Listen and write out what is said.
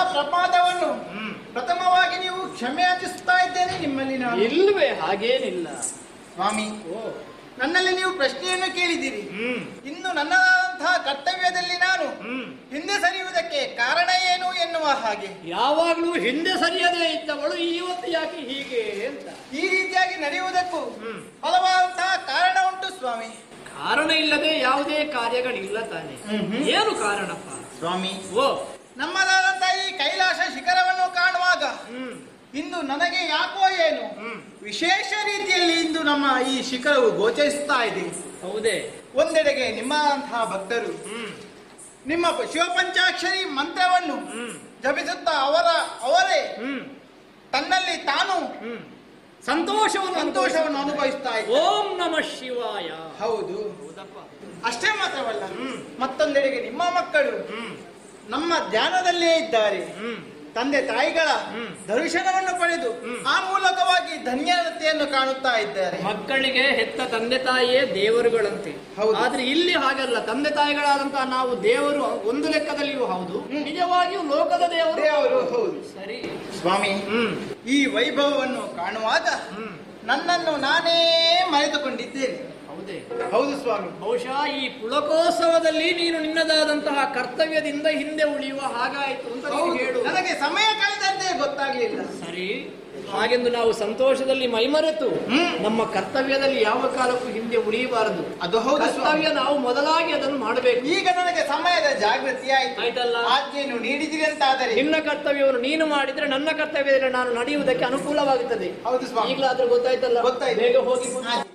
ಪ್ರಮಾದವನ್ನು ಪ್ರಥಮವಾಗಿ ನೀವು ಕ್ಷಮೆ ಯಾಚಿಸ್ತಾ ಇದ್ದೇನೆ ನಿಮ್ಮಲ್ಲಿ ನಾನು ಇಲ್ವೇ ಹಾಗೇನಿಲ್ಲ ಸ್ವಾಮಿ ಓ ನನ್ನಲ್ಲಿ ನೀವು ಪ್ರಶ್ನೆಯನ್ನು ಕೇಳಿದಿರಿ ಹ್ಮ್ ಇನ್ನು ನನ್ನದಂತಹ ಕರ್ತವ್ಯದಲ್ಲಿ ನಾನು ಹ್ಮ್ ಹಿಂದೆ ಸರಿಯುವುದಕ್ಕೆ ಕಾರಣ ಏನು ಎನ್ನುವ ಹಾಗೆ ಯಾವಾಗ್ಲೂ ಹಿಂದೆ ಸರಿಯದೇ ಇದ್ದವಳು ಇವತ್ತು ಯಾಕೆ ಹೀಗೆ ಅಂತ ಈ ರೀತಿಯಾಗಿ ನಡೆಯುವುದಕ್ಕೂ ಹ್ಮ್. ಹಲವಾದಂತಹ ಕಾರಣ ಉಂಟು ಸ್ವಾಮಿ ಕಾರಣ ಇಲ್ಲದೆ ಯಾವುದೇ ಕಾರ್ಯಗಳಿಲ್ಲ ತಾನೆ ಹ್ಮ್ ಹ್ಮ್. ಏನು ಕಾರಣಪ್ಪ ಸ್ವಾಮಿ ಓ ನಮ್ಮದಾದಂತಹ ಈ ಕೈಲಾಸ ಶಿಖರವನ್ನು ಕಾಣುವಾಗ ಹ್ಮ್ ಇಂದು ನನಗೆ ಯಾಕೋ ಏನು ಹ್ಮ್ ವಿಶೇಷ ರೀತಿಯಲ್ಲಿ ಇಂದು ನಮ್ಮ ಈ ಶಿಖರವು ಗೋಚರಿಸ್ತಾ ಇದೆ ಹೌದೇ ಒಂದೆಡೆಗೆ ನಿಮ್ಮಂತಹ ಭಕ್ತರು ಹ್ಮ್ ನಿಮ್ಮ ಶಿವಪಂಚಾಕ್ಷರಿ ಮಂತ್ರವನ್ನು ಹ್ಮ್ ಜಪಿಸುತ್ತಾ ಅವರ ಅವರೇ ಹ್ಮ್ ತನ್ನಲ್ಲಿ ತಾನು ಹ್ಮ್ ಸಂತೋಷವನ್ನು ಸಂತೋಷವನ್ನು ಅನುಭವಿಸ್ತಾ ಇದ್ದಾರೆ ಓಂ ನಮಃ ಶಿವಾಯ ಹೌದು ಹೌದಪ್ಪ ಅಷ್ಟೇ ಮಾತ್ರವಲ್ಲ ಹ್ಮ್. ಮತ್ತೊಂದೆಡೆಗೆ ನಿಮ್ಮ ಮಕ್ಕಳು ಹ್ಮ್ ನಮ್ಮ ಧ್ಯಾನದಲ್ಲೇ ಇದ್ದಾರೆ ಹ್ಮ್ ತಂದೆ ತಾಯಿಗಳ ಹ್ಮ್. ದರ್ಶನವನ್ನು ಪಡೆದು ಹ್ಮ್. ಆ ಮೂಲಕವಾಗಿ ಧನ್ಯತೆಯನ್ನು ಕಾಣುತ್ತಾ ಇದ್ದಾರೆ ಮಕ್ಕಳಿಗೆ ಹೆತ್ತ ತಂದೆ ತಾಯಿಯೇ ದೇವರುಗಳಂತೆ ಹೌದು. ಆದ್ರೆ ಇಲ್ಲಿ ಹಾಗಲ್ಲ ತಂದೆ ತಾಯಿಗಳಾದಂತಹ ನಾವು ದೇವರು ಒಂದು ಲೆಕ್ಕದಲ್ಲಿಯೂ ಹೌದು ನಿಜವಾಗಿಯೂ ಲೋಕದ ದೇವರು ದೇವರು ಹೌದು ಸರಿ ಸ್ವಾಮಿ ಹ್ಮ್ ಈ ವೈಭವವನ್ನು ಕಾಣುವಾಗ ಹ್ಮ್ ನನ್ನನ್ನು ನಾನೇ ಮರೆತುಕೊಂಡಿದ್ದೇನೆ ಹೌದೇ ಹೌದು ಸ್ವಾಮಿ ಬಹುಶಃ ಈ ಪುಳಕೋತ್ಸವದಲ್ಲಿ ನೀನು ನಿನ್ನದಾದಂತಹ ಕರ್ತವ್ಯದಿಂದ ಹಿಂದೆ ಉಳಿಯುವ ಹಾಗಾಯಿತು ಅಂತ ನೀನು ಹೌದು. ಹೇಳು ನನಗೆ ಸಮಯ ಕಳೆದಂತೆ ಗೊತ್ತಾಗ್ಲಿಲ್ಲ ಸರಿ ಹಾಗೆಂದು ನಾವು ಸಂತೋಷದಲ್ಲಿ ಮೈಮರೆತು ಹ್ಮ್. ನಮ್ಮ ಕರ್ತವ್ಯದಲ್ಲಿ ಯಾವ ಕಾಲಕ್ಕೂ ಹಿಂದೆ ಉಳಿಯಬಾರದು ಅದು ಹೌದು ಸ್ವಾಮಿ. ಕರ್ತವ್ಯ ನಾವು ಮೊದಲಾಗಿ ಅದನ್ನು ಮಾಡಬೇಕು ಈಗ ನನಗೆ ಸಮಯದ ಜಾಗೃತಿ ಆಯ್ತು ಆಯ್ತಲ್ಲ? ಆಜ್ಞೆಯನ್ನು ನೀಡಿದಿರಿ ಅಂತಾದರೆ ನಿನ್ನ ಕರ್ತವ್ಯವನ್ನು ನೀನು ಮಾಡಿದ್ರೆ ನನ್ನ ಕರ್ತವ್ಯದಲ್ಲಿ ನಾನು ನಡೆಯುವುದಕ್ಕೆ ಅನುಕೂಲವಾಗುತ್ತದೆ ಹೌದು ಸ್ವಾಮಿ ಈಗಲಾದ್ರೂ ಗೊತ್ತಾಯ್ತಲ್ಲ ಗೊತ್ತಾಯ್ತು. ಬೇಗ ಹೋಗಿ ಆಯ್ತು.